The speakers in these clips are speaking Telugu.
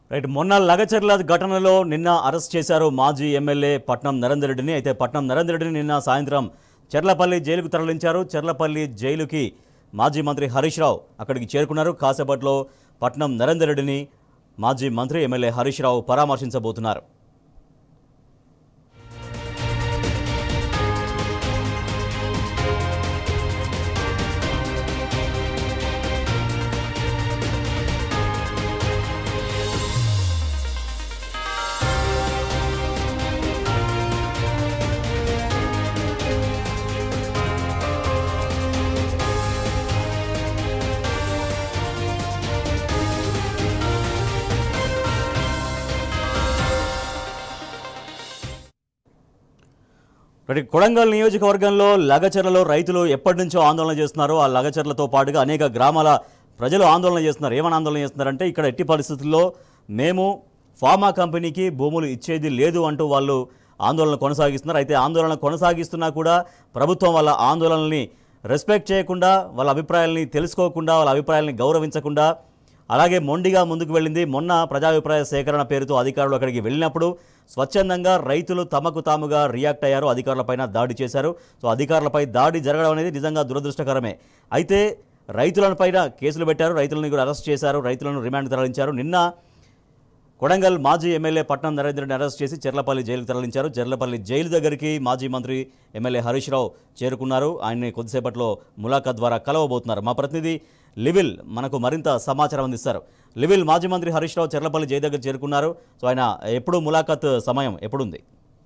రైట్ మొన్న లగచర్ల ఘటనలో నిన్న అరెస్ట్ చేశారు మాజీ ఎమ్మెల్యే పట్నం నరేందర్ రెడ్డిని అయితే పట్నం నరేందర్ రెడ్డిని నిన్న సాయంత్రం చెర్లపల్లి జైలుకు తరలించారు చెర్లపల్లి జైలుకి మాజీ మంత్రి హరీష్ రావు అక్కడికి చేరుకున్నారు కాసేపట్లో పట్నం నరేందర్ రెడ్డిని మాజీ మంత్రి ఎమ్మెల్యే హరీష్ రావు పరామర్శించబోతున్నారు మరి కొడంగల్ నియోజకవర్గంలో లగచర్లలో రైతులు ఎప్పటి నుంచో ఆందోళన చేస్తున్నారు ఆ లగచర్లతో పాటుగా అనేక గ్రామాల ప్రజలు ఆందోళన చేస్తున్నారు ఏమని ఆందోళన చేస్తున్నారంటే ఇక్కడ ఎట్టి పరిస్థితుల్లో మేము ఫార్మా కంపెనీకి భూములు ఇచ్చేది లేదు అంటూ వాళ్ళు ఆందోళన కొనసాగిస్తున్నారు అయితే ఆందోళన కొనసాగిస్తున్నా కూడా ప్రభుత్వం వాళ్ళ ఆందోళనల్ని రెస్పెక్ట్ చేయకుండా వాళ్ళ అభిప్రాయాల్ని తెలుసుకోకుండా వాళ్ళ అభిప్రాయాల్ని గౌరవించకుండా అలాగే మొండిగా ముందుకు వెళ్ళింది మొన్న ప్రజాభిప్రాయ సేకరణ పేరుతో అధికారులు అక్కడికి వెళ్ళినప్పుడు స్వచ్ఛందంగా రైతులు తమకు తాముగా రియాక్ట్ అయ్యారు అధికారులపైన దాడి చేశారు సో అధికారులపై దాడి జరగడం అనేది నిజంగా దురదృష్టకరమే అయితే రైతులను పైన కేసులు పెట్టారు రైతులను కూడా అరెస్ట్ చేశారు రైతులను రిమాండ్ తరలించారు నిన్న కొడంగల్ మాజీ ఎమ్మెల్యే పట్నం నరేంద్రని అరెస్ట్ చేసి చెర్లపల్లి జైలుకు తరలించారు చెర్లపల్లి జైలు దగ్గరికి మాజీ మంత్రి ఎమ్మెల్యే హరీష్ రావు చేరుకున్నారు ఆయన్ని కొద్దిసేపట్లో ములాఖాత్ ద్వారా కలవబోతున్నారు మా ప్రతినిధి లివిల్ మనకు మరింత సమాచారం అందిస్తారు లివిల్ మాజీ మంత్రి హరీష్ రావు చెర్లపల్లి జైలు దగ్గర చేరుకున్నారు సో ఆయన ఎప్పుడు ములాఖాత్ సమయం ఎప్పుడుంది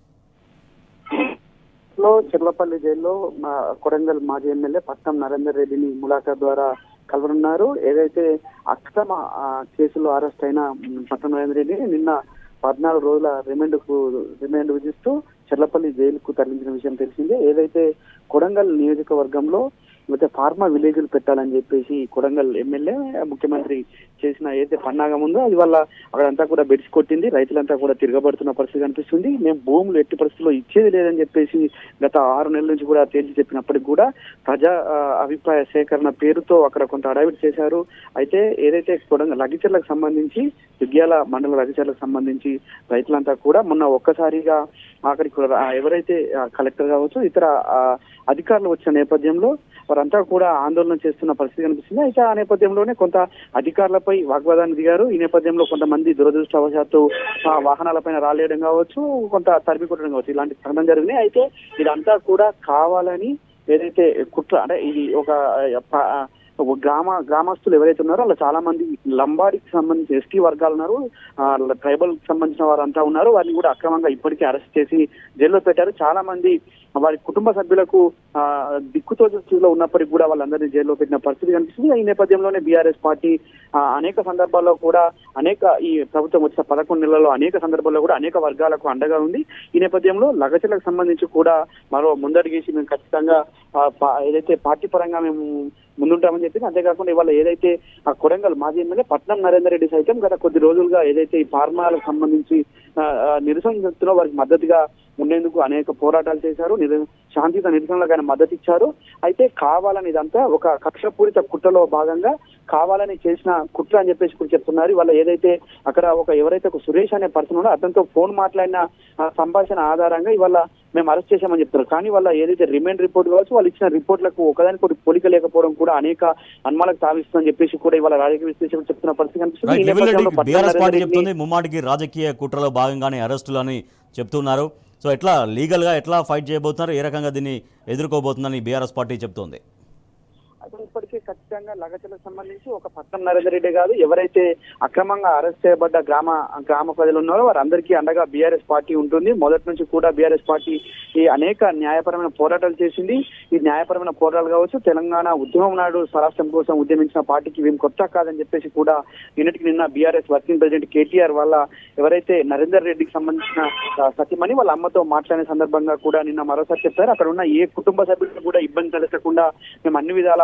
లో చెర్లపల్లి జైల్లో మా కొడంగల్ మాజీ ఎమ్మెల్యే పట్నం నరేందర్ రెడ్డిని ములాఖాత్ ద్వారా కలవనున్నారు ఏదైతే అక్రమ ఆ, కేసులో అరెస్ట్ అయిన మ్, పట్నం నరేందర్ రెడ్డిని నిన్న పద్నాలుగు రోజుల రిమాండ్ కు రిమాండ్ విధిస్తూ చెర్లపల్లి జైలుకు తరలించిన విషయం తెలిసిందే ఏదైతే కొడంగల్ నియోజకవర్గంలో అయితే ఫార్మా విలేజ్లు పెట్టాలని చెప్పేసి కొడంగల్ ఎమ్మెల్యే ముఖ్యమంత్రి చేసిన ఏదైతే పన్నాగం ఉందో అది వల్ల అక్కడంతా కూడా బెడిసి కొట్టింది రైతులంతా కూడా తిరగబడుతున్న పరిస్థితి కనిపిస్తుంది మేము భూములు ఎట్టి పరిస్థితుల్లో ఇచ్చేది లేదని చెప్పేసి గత ఆరు నెలల నుంచి కూడా తేల్చి చెప్పినప్పటికి కూడా ప్రజా ఆ, అభిప్రాయ సేకరణ పేరుతో అక్కడ కొంత అడావిడి చేశారు అయితే ఏదైతే కొడంగల్ లగిచర్లకు సంబంధించి దుగ్గ్యాల మండల లగిచర్లకు సంబంధించి రైతులంతా కూడా మొన్న ఒక్కసారిగా అక్కడికి కూడా, ఆ, ఎవరైతే ఆ, కలెక్టర్ కావచ్చు ఇతర ఆ, అధికారులు వచ్చిన నేపథ్యంలో వారంతా కూడా ఆందోళన చేస్తున్న పరిస్థితి కనిపిస్తుంది అయితే ఆ నేపథ్యంలోనే కొంత అధికారులపై వాగ్వాదాన్ని దిగారు ఈ నేపథ్యంలో కొంతమంది దురదృష్టవశాత్తు ఆ వాహనాలపైన రాలేయడం కావచ్చు కొంత తరిమి కొట్టడం కావచ్చు ఇలాంటి సంఘటన జరిగినాయి అయితే ఇదంతా కూడా కావాలని ఏదైతే కుట్ర అంటే ఇది ఒక ఆ, ప- ఆ, ఒక గ్రామ గ్రామస్తులు ఎవరైతే ఉన్నారో అలా చాలా మంది లంబాడికి సంబంధించి ఎస్టీ వర్గాలు ఉన్నారు ట్రైబల్ కి సంబంధించిన వారంతా ఉన్నారు వారిని కూడా అక్రమంగా ఇప్పటికే అరెస్ట్ చేసి జైల్లో పెట్టారు చాలా మంది వారి కుటుంబ సభ్యులకు ఆ, దిక్కుతో స్థితిలో ఉన్నప్పటికీ కూడా వాళ్ళందరినీ జైల్లో పెట్టిన పరిస్థితి కనిపిస్తుంది ఈ నేపథ్యంలోనే బీఆర్ఎస్ పార్టీ ఆ, అనేక సందర్భాల్లో కూడా అనేక ఈ ప్రభుత్వం వచ్చిన పదకొండు నెలల్లో అనేక సందర్భాల్లో కూడా అనేక వర్గాలకు అండగా ఉంది ఈ నేపథ్యంలో లగచలకు సంబంధించి కూడా మరో ముందడిగేసి మేము ఖచ్చితంగా ఆ, పా- ఏదైతే పార్టీ పరంగా మేము ముందుంటామని చెప్పింది అంతేకాకుండా ఇవాళ ఏదైతే ఆ కొడంగల్ మాజీ ఎమ్మెల్యే పట్నం నరేందర్ రెడ్డి సైతం గత కొద్ది రోజులుగా ఏదైతే ఈ ఫార్మాలకు సంబంధించి ఆ, ఆ, నిరసన చెప్తున్నో వారికి మద్దతుగా ఉండేందుకు అనేక పోరాటాలు చేశారు నిర- శాంతియుత నిరసనలకు ఆయన మద్దతు ఇచ్చారు అయితే కావాలని ఇదంతా ఒక కక్షపూరిత కుట్రలో భాగంగా కావాలని చేసిన కుట్ర అని చెప్పేసి కూడా చెప్తున్నారు వాళ్ళ ఏదైతే అక్కడ ఒక ఎవరైతే ఒక సురేష్ అనే పర్సన్ ఉన్నాడో అతనితో ఫోన్ మాట్లాడిన ఆ, సంభాషణ ఆధారంగా ఇవాళ మేము అరెస్ట్ చేశామని చెప్తారు కానీ వాళ్ళ ఏదైతే రిమైండ్ రిపోర్ట్ కావచ్చు వాళ్ళు ఇచ్చిన రిపోర్ట్లకు ఒకదానికొకటి పోలిక లేకపోవడం కూడా అనేక అనుమానాలకు తావిస్తుందని చెప్పేసి కూడా ఇవాళ రాజకీయ విశ్లేషకులు చెప్తున్న పరిస్థితి కనిపిస్తుంది ఈ రైట్ లివిల్ నేపథ్యంలో రెడ్డి పట్నం బీఆర్ఎస్ నరేందర్ పార్టీ రెడ్డిని- చెప్తుంది ముమ్మాటికి రాజకీయ కుట్రలో భాగంగానే అరెస్టులు అని చెప్తున్నారు సో ఎట్లా లీగల్గా ఎట్లా ఫైట్ చేయబోతున్నారు ఏ రకంగా దీన్ని ఎదుర్కోబోతుందని బీఆర్ఎస్ పార్టీ చెప్తోంది అతను ఇప్పటికే ఖచ్చితంగా లగచలకు సంబంధించి ఒక పట్నం నరేందర్ రెడ్డి కాదు ఎవరైతే అక్రమంగా అరెస్ట్ చేయబడ్డ గ్రామ గ్రామ ప్రజలు ఉన్నారో వారందరికీ అండగా బీఆర్ఎస్ పార్టీ ఉంటుంది మొదటి నుంచి కూడా బీఆర్ఎస్ పార్టీ ఈ అనేక న్యాయపరమైన పోరాటాలు చేసింది ఈ న్యాయపరమైన పోరాటాలు కావచ్చు తెలంగాణ ఉద్యమం నాడు స్వరాష్ట్రం కోసం ఉద్యమించిన పార్టీకి ఇవేం కొత్త కాదని చెప్పేసి కూడా నిన్నటికి నిన్న బీఆర్ఎస్ వర్కింగ్ ప్రెసిడెంట్ కేటీఆర్ వాళ్ళ ఎవరైతే నరేందర్ రెడ్డికి సంబంధించిన ఆ, సతీమణి వాళ్ళ అమ్మతో మాట్లాడిన సందర్భంగా కూడా నిన్న మరోసారి చెప్పారు అక్కడ ఉన్న ఏ కుటుంబ సభ్యులకు కూడా ఇబ్బంది తలెత్తకుండా మేము అన్ని విధాలా వారికి అండగా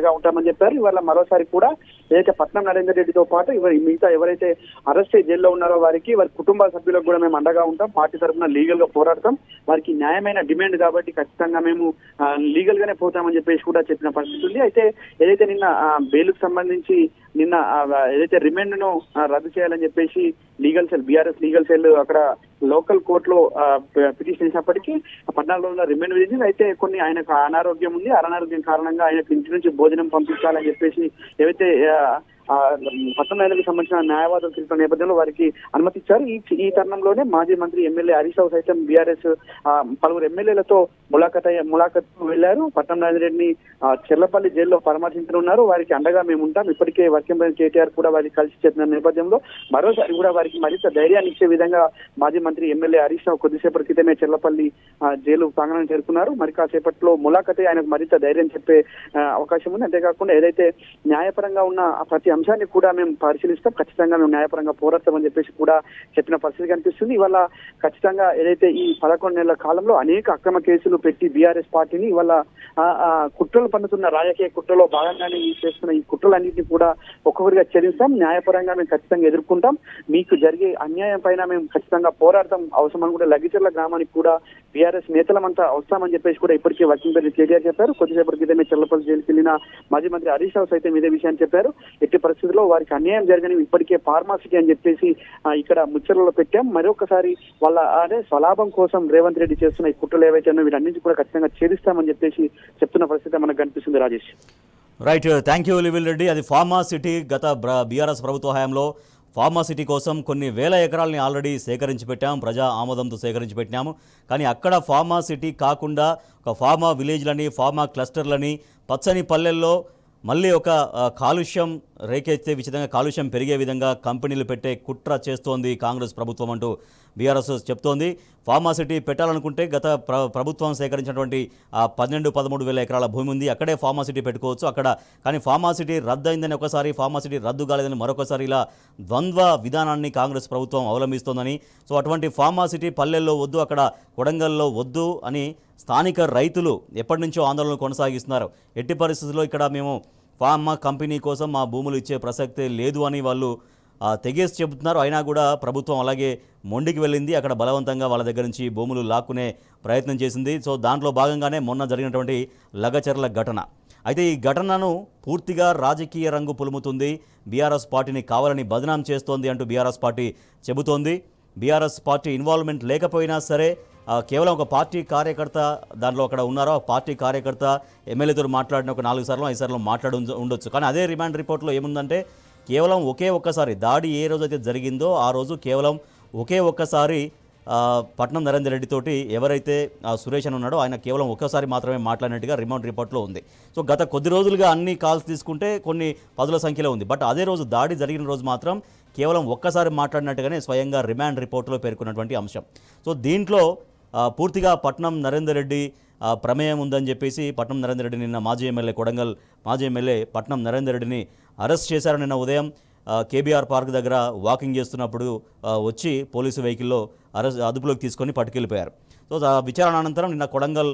అండగా ఉంటామని చెప్పారు ఇవాళ మరోసారి కూడా ఏదైతే పట్నం నరేందర్ రెడ్డితో పాటు ఇవ- మిగతా ఎవరైతే అరెస్ట్ అయ్యి జైల్లో ఉన్నారో వారికి వారి కుటుంబ సభ్యులకు కూడా మేము అండగా ఉంటాం పార్టీ తరఫున లీగల్ గా పోరాడతాం వారికి న్యాయమైన డిమాండ్ కాబట్టి ఖచ్చితంగా మేము లీగల్ గానే పోతామని చెప్పేసి కూడా చెప్పిన పరిస్థితి ఉంది అయితే ఏదైతే నిన్న బెయిల్ సంబంధించి నిన్న ఆ, ఏదైతే రిమాండ్ ను ఆ, రద్దు చేయాలని చెప్పేసి legal cell BRS legal cell అక్కడ లోకల్ కోర్టులో పిటిషన్ చేసినప్పటికీ పద్నాలుగు రోజుల రిమాండ్ విధించింది అయితే కొన్ని ఆయనకు అనారోగ్యం ఉంది అనారోగ్యం కారణంగా ఆయనకు ఇంటి నుంచి భోజనం పంపించాలని చెప్పేసి ఏవైతే ఆ, ఆ, పట్టణాలకు సంబంధించిన న్యాయవాదులు తెలిపిన నేపథ్యంలో వారికి అనుమతిచ్చారు ఈ ఈ తరుణంలోనే మాజీ మంత్రి ఎమ్మెల్యే హరీష్ రావు సైతం బీఆర్ఎస్ పలువురు ఎమ్మెల్యేలతో ములాఖత్ అయ్యే ములాఖత్ వెళ్లారు పట్టణం రెడ్డిని ఆ, చెర్లపల్లి జైల్లో పరామర్శించనున్నారు వారికి అండగా మేము ఉంటాం ఇప్పటికే వర్కింగ్ ప్రెసిడెంట్ కేటీఆర్ కూడా వారికి కలిసి చెప్పిన నేపథ్యంలో మరోసారి కూడా వారికి మరింత ధైర్యాన్ని ఇచ్చే విధంగా మాజీ మంత్రి ఎమ్మెల్యే హరీష్ రావు కొద్దిసేపటి క్రితమే చెర్లపల్లి ఆ, జైలు ప్రాంగణం చేరుకున్నారు మరి కాసేపట్లో ములాఖతే ఆయనకు మరింత ధైర్యం చెప్పే ఆ, అవకాశం ఉంది అంతేకాకుండా ఏదైతే న్యాయపరంగా ఉన్న ఆ ప్రతి అంశాన్ని కూడా మేము పరిశీలిస్తాం ఖచ్చితంగా మేము న్యాయపరంగా పోరాడతామని చెప్పేసి కూడా చెప్పిన పరిస్థితి కనిపిస్తుంది ఇవాళ ఖచ్చితంగా ఏదైతే ఈ పదకొండు నెలల కాలంలో అనేక అక్రమ కేసులు పెట్టి బీఆర్ఎస్ పార్టీని ఇవాళ ఆ, ఆ, కుట్రలు పన్నుతున్న రాజకీయ కుట్రలో భాగంగానే ఈ చేస్తున్న ఈ కుట్రలన్నింటినీ కూడా ఒక్కొక్కరిగా ఛేదిస్తాం న్యాయపరంగా మేము ఖచ్చితంగా ఎదుర్కొంటాం మీకు జరిగే అన్యాయం పైన మేము ఖచ్చితంగా పోరాడతాం అవసరం కూడా లగిచర్ల గ్రామానికి కూడా బీఆర్ఎస్ నేతలమంతా వస్తామని చెప్పేసి కూడా ఇప్పటికే వర్కింగ్ ప్రెసిడెంట్ కేటీఆర్ చెప్పారు కొద్దిసేపటి క్రితమే చెల్లపల్లి జైలుకి వెళ్ళిన మాజీ మంత్రి హరీష్ రావు సైతం ఇదే విషయాన్ని చెప్పారు ఎట్టి పరిస్థితుల్లో వారికి అన్యాయం జరగని ఇప్పటికే ఫార్మాసిటీ అని చెప్పేసి ఆ, ఇక్కడ ముచ్చర్లలో పెట్టాం మరొకసారి వాళ్ళ అదే స్వలాభం కోసం రేవంత్ రెడ్డి చేస్తున్న ఈ కుట్రలు ఏవైతే ఉన్నాయో వీటన్నింటి కూడా ఖచ్చితంగా ఛేదిస్తామని చెప్పేసి చెప్తున్న పరిస్థితి మనకు కనిపిస్తుంది రాజేష్ రైట్ థ్యాంక్ యూ లివిల్ రెడ్డి అది ఫార్మా సిటీ గత బీఆర్ఎస్ ప్రభుత్వ హయాంలో ఫార్మా సిటీ కోసం కొన్ని వేల ఎకరాలని ఆల్రెడీ సేకరించి పెట్టాం ప్రజా ఆమోదంతో సేకరించి పెట్టినాము కానీ అక్కడ ఫార్మా సిటీ కాకుండా ఒక ఫార్మా విలేజ్లని ఫార్మా క్లస్టర్లని పచ్చని పల్లెల్లో మళ్ళీ ఒక ఆ, కాలుష్యం రేకెత్తే విధంగా కాలుష్యం పెరిగే విధంగా కంపెనీలు పెట్టే కుట్ర చేస్తోంది కాంగ్రెస్ ప్రభుత్వం అంటూ బీఆర్ఎస్ చెప్తోంది ఫార్మాసిటీ పెట్టాలనుకుంటే గత ప్ర ప్రభుత్వం సేకరించినటువంటి ఆ పన్నెండు పదమూడు వేల ఎకరాల భూమి ఉంది అక్కడే ఫార్మాసిటీ పెట్టుకోవచ్చు అక్కడ కానీ ఫార్మాసిటీ రద్దు అయిందని ఒకసారి ఫార్మాసిటీ రద్దు కాలేదని మరొకసారి ఇలా ద్వంద్వ విధానాన్ని కాంగ్రెస్ ప్రభుత్వం అవలంబిస్తోందని సో అటువంటి ఫార్మాసిటీ పల్లెల్లో వద్దు అక్కడ కొడంగల్లో వద్దు అని స్థానిక రైతులు ఎప్పటి నుంచో ఆందోళన కొనసాగిస్తున్నారు ఎట్టి పరిస్థితుల్లో ఇక్కడ మేము ఫార్మా కంపెనీ కోసం మా భూములు ఇచ్చే ప్రసక్తే లేదు అని వాళ్ళు ఆ, తెగేసి చెబుతున్నారు అయినా కూడా ప్రభుత్వం అలాగే మొండికి వెళ్ళింది అక్కడ బలవంతంగా వాళ్ళ దగ్గర నుంచి భూములు లాక్కునే ప్రయత్నం చేసింది సో దాంట్లో భాగంగానే మొన్న జరిగినటువంటి లగచర్ల ఘటన అయితే ఈ ఘటనను పూర్తిగా రాజకీయ రంగు పులుముతుంది బీఆర్ఎస్ పార్టీని కావాలని బదనాం చేస్తోంది అంటూ బీఆర్ఎస్ పార్టీ చెబుతోంది బీఆర్ఎస్ పార్టీ ఇన్వాల్వ్మెంట్ లేకపోయినా సరే ఆ, కేవలం ఒక పార్టీ కార్యకర్త దాంట్లో అక్కడ ఉన్నారో ఆ పార్టీ కార్యకర్త ఎమ్మెల్యేతో మాట్లాడిన ఒక నాలుగు సార్లు ఐదు సార్లు మాట్లాడి ఉండ- ఉండొచ్చు కానీ అదే రిమాండ్ రిపోర్ట్లో ఏముందంటే కేవలం ఒకే ఒక్కసారి దాడి ఏ రోజైతే జరిగిందో ఆ రోజు కేవలం ఒకే ఒక్కసారి ఆ, పట్నం నరేందర్ రెడ్డి తోటి ఎవరైతే ఆ, సురేష్ అని ఉన్నాడో ఆయన కేవలం ఒక్కసారి మాత్రమే మాట్లాడినట్టుగా రిమాండ్ రిపోర్ట్లో ఉంది సో గత కొద్ది రోజులుగా అన్ని కాల్స్ తీసుకుంటే కొన్ని పదుల సంఖ్యలో ఉంది బట్ అదే రోజు దాడి జరిగిన రోజు మాత్రం కేవలం ఒక్కసారి మాట్లాడినట్టుగానే స్వయంగా రిమాండ్ రిపోర్ట్లో పేర్కొన్నటువంటి అంశం సో దీంట్లో ఆ, పూర్తిగా పట్నం నరేందర్ రెడ్డి ఆ, ప్రమేయం ఉందని చెప్పేసి పట్నం నరేందర్ రెడ్డి నిన్న మాజీ ఎమ్మెల్యే కొడంగల్ మాజీ ఎమ్మెల్యే పట్నం నరేందర్ రెడ్డిని అరెస్ట్ చేశారు నిన్న ఉదయం ఆ, కేబీఆర్ పార్క్ దగ్గర వాకింగ్ చేస్తున్నప్పుడు ఆ, వచ్చి పోలీసు వెహికల్లో అరెస్ట్ అదుపులోకి తీసుకొని పట్టుకెళ్ళిపోయారు సో ఆ విచారణ అనంతరం నిన్న కొడంగల్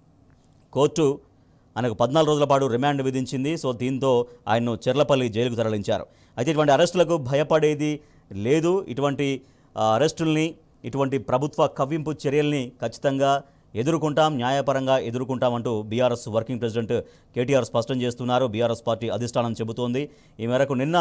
కోర్టు ఆయనకు పద్నాలుగు రోజుల పాటు రిమాండ్ విధించింది సో దీంతో ఆయన్ను చెర్లపల్లి జైలుకు తరలించారు అయితే ఇటువంటి అరెస్టులకు భయపడేది లేదు ఇటువంటి ఆ, అరెస్టుల్ని ఇటువంటి ప్రభుత్వ కవ్వింపు చర్యల్ని ఖచ్చితంగా ఎదుర్కొంటాం న్యాయపరంగా ఎదుర్కొంటామంటూ బీఆర్ఎస్ వర్కింగ్ ప్రెసిడెంట్ కేటీఆర్ స్పష్టం చేస్తున్నారు బీఆర్ఎస్ పార్టీ అధిష్టానం చెబుతోంది ఈ మేరకు నిన్న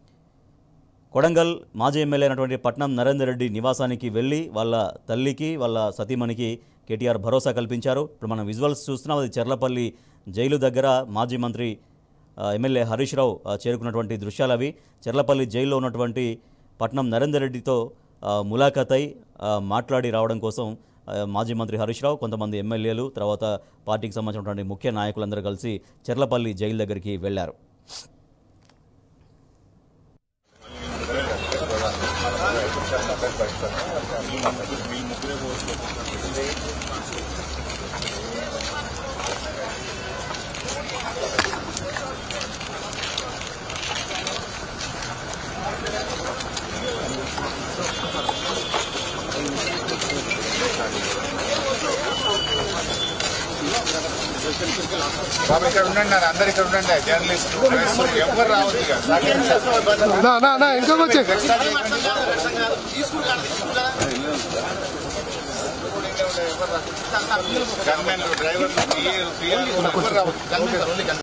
కొడంగల్ మాజీ ఎమ్మెల్యే అయినటువంటి పట్నం నరేందర్ రెడ్డి నివాసానికి వెళ్ళి వాళ్ళ తల్లికి వాళ్ళ సతీమణికి కేటీఆర్ భరోసా కల్పించారు ఇప్పుడు మనం విజువల్స్ చూస్తున్నాం అది చెర్లపల్లి జైలు దగ్గర మాజీ మంత్రి ఆ, ఎమ్మెల్యే హరీష్ రావు ఆ, చేరుకున్నటువంటి దృశ్యాలు అవి చెర్లపల్లి జైల్లో ఉన్నటువంటి పట్నం నరేందర్ రెడ్డితో ఆ, ములాఖత్ అయి ఆ, మాట్లాడి రావడం కోసం ఆ, మాజీ మంత్రి హరీష్ రావు కొంతమంది ఎమ్మెల్యేలు తర్వాత పార్టీకి సంబంధించినటువంటి ముఖ్య నాయకులందరూ కలిసి చెర్లపల్లి జైలు దగ్గరికి వెళ్లారు బాబు ఇక్కడ ఉండండి నాన్న, అందరు ఇక్కడ ఉండండి జర్నలిస్టులు ప్రెస్ ఎవరు రావద్దు ఇక. నా నా నా ఇంకొక వచ్చే గన్మెన్లు డ్రైవర్లు పిఏలు పిఎలు ఎవరు రావద్దు